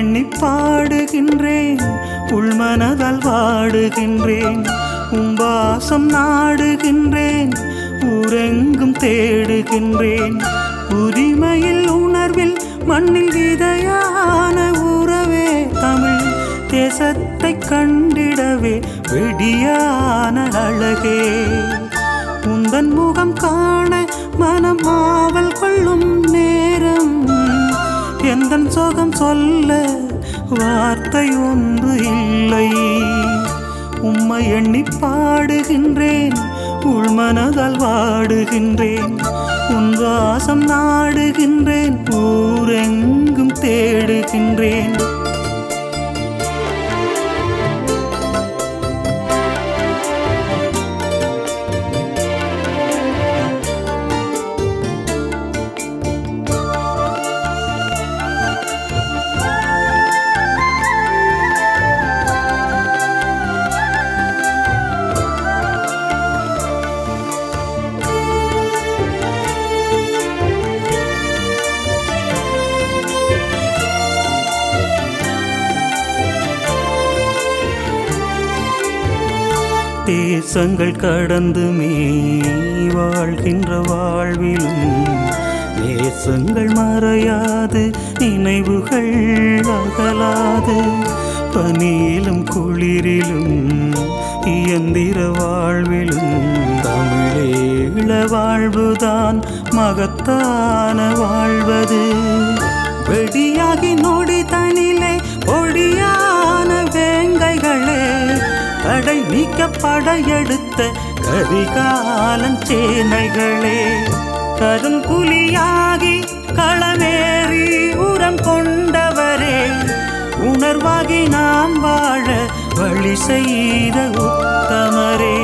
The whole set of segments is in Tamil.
எண்ணி பாடுகின்றேன் உள்மனதால் வாடுகின்றேன் உம்பாசம் நாடுகின்றேன் ஊரெங்கும் தேடுகின்றேன் உரிமையில் உணர்வில் மண்ணில் விதையான உறவே தமிழ் தேசத்தை கண்டிடவே வெடியான அழகே உந்தன் முகம் காண மனம் ஆவல் கொள்ளும் நேரம் எந்தன் சோகம் சொல்ல வார்த்தை ஒன்று இல்லை உம்மை எண்ணி பாடுகின்றேன் உள்மனதால் வாடுகின்றேன் உன் வாசம் நாடுகின்றேன் ஊரெங்கும் தேடுகின்றேன் தேசங்கள் கடந்துமே வாழ்கின்ற வாழ்விலும் நேசங்கள் மறையாது நினைவுகள் அகலாது பனியிலும் குளிரிலும் இயந்திர வாழ்விலும் தமிழேள வாழ்வுதான் மகத்தான வாழ்வது வெடியாகி நொடி தனிலே பொடியான வேங்கைகளே தடை நீக்க படையெடுத்த கரிகாலன் சேனைகளே கருங்குலியாகி களமேறி உரம் கொண்டவரே உணர்வாகி நாம் வாழ வழி செய்த உத்தமரே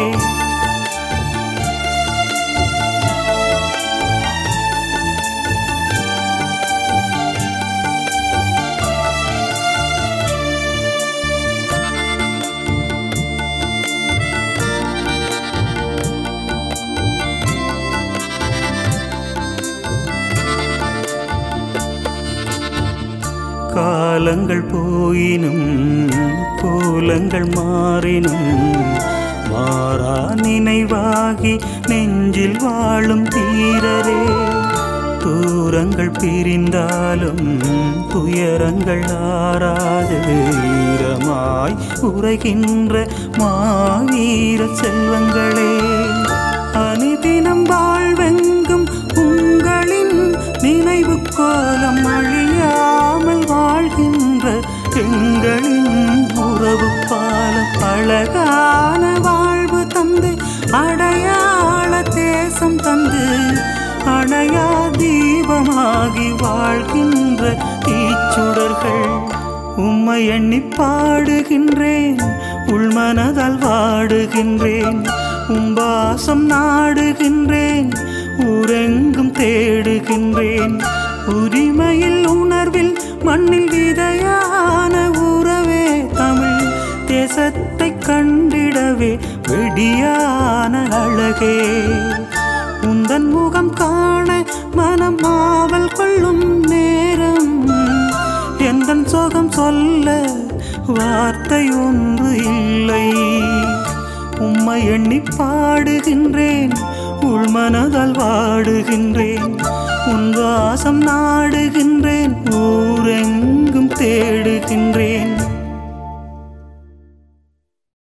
காலங்கள் போயினும் கோலங்கள் மாறினும் மாறா நினைவாகி நெஞ்சில் வாழும் தீரரே தூரங்கள் பிரிந்தாலும் துயரங்கள் ஆறாது ஈரமாய் உரைகின்ற மாவீர செல்வங்களே அனிதினம் வாழ்வெங்கும் உங்களின் நினைவு கோலம் அழியாமல் வாழ்கின்ற எங்களின் உறவு பாலம் அழகான வாழ்வு தந்து அடையாள தேசம் தந்து அணையா தீபமாகி வாழ்கின்ற தீச்சுடர்கள் உம்மை எண்ணி பாடுகின்றேன் உள்மனதால் வாடுகின்றேன் உம்பாசம் நாடுகின்றேன் ஊரெங்கும் தேடுகின்றேன் உரிமையில் உணர்வில் மண்ணில் விதையான உறவே தமிழ் தேசத்தை கண்டிடவே வெடியான அழகே உந்தன் முகம் காண மனம் ஆவல் கொள்ளும் நேரம் எந்தன் சோகம் சொல்ல வார்த்தை ஒன்று இல்லை உம்மை எண்ணி பாடுகின்றேன் உள்மனதால் வாடுகின்றேன் உன் வாசம் நாடுகின்றேன் ஊரெங்கும் தேடுகின்றேன்